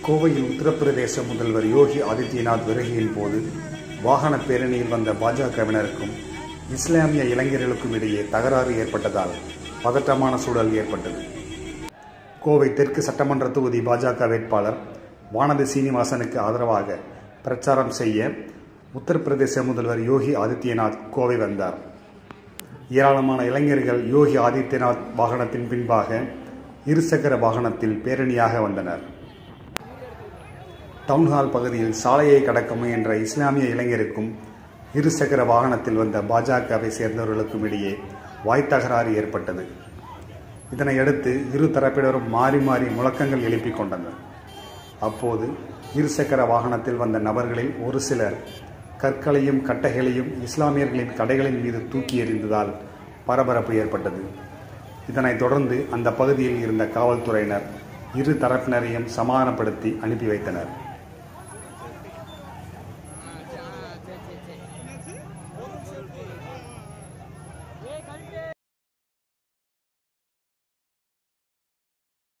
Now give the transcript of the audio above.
கோவையில் உத்தரப்பிரதேச முதல்வர் யோகி ஆதித்யநாத் வருகையின் போது வாகன பேரணியில் வந்த பாஜகவினருக்கும் இஸ்லாமிய இளைஞர்களுக்கும் இடையே தகராறு ஏற்பட்டதால் பதட்டமான சூழல் ஏற்பட்டது கோவை தெற்கு சட்டமன்ற தொகுதி பாஜக வேட்பாளர் வானதி சீனிவாசனுக்கு ஆதரவாக பிரச்சாரம் செய்ய உத்தரப்பிரதேச முதல்வர் யோகி ஆதித்யநாத் கோவை வந்தார் ஏராளமான இளைஞர்கள் யோகி ஆதித்யநாத் வாகனத்தின் பின்பாக இருசக்கர வாகனத்தில் பேரணியாக வந்தனர் டவுன்ஹால் பகுதியில் சாலையை கடக்க முயன்ற இஸ்லாமிய இளைஞருக்கும் இருசக்கர வாகனத்தில் வந்த பாஜகவை சேர்ந்தவர்களுக்கும் இடையே வாய்த்தகராறு ஏற்பட்டது இதனையடுத்து இரு தரப்பினரும் மாறி மாறி முழக்கங்கள் எழுப்பிக் கொண்டனர் அப்போது இருசக்கர வாகனத்தில் வந்த நபர்களில் ஒரு சிலர் கற்களையும் கட்டைகளையும் இஸ்லாமியர்களின் கடைகளின் மீது தூக்கி எறிந்ததால் பரபரப்பு ஏற்பட்டது இதனைத் தொடர்ந்து அந்த பகுதியில் இருந்த காவல்துறையினர் இரு தரப்பினரையும் சமாதானப்படுத்தி அனுப்பி வைத்தனர்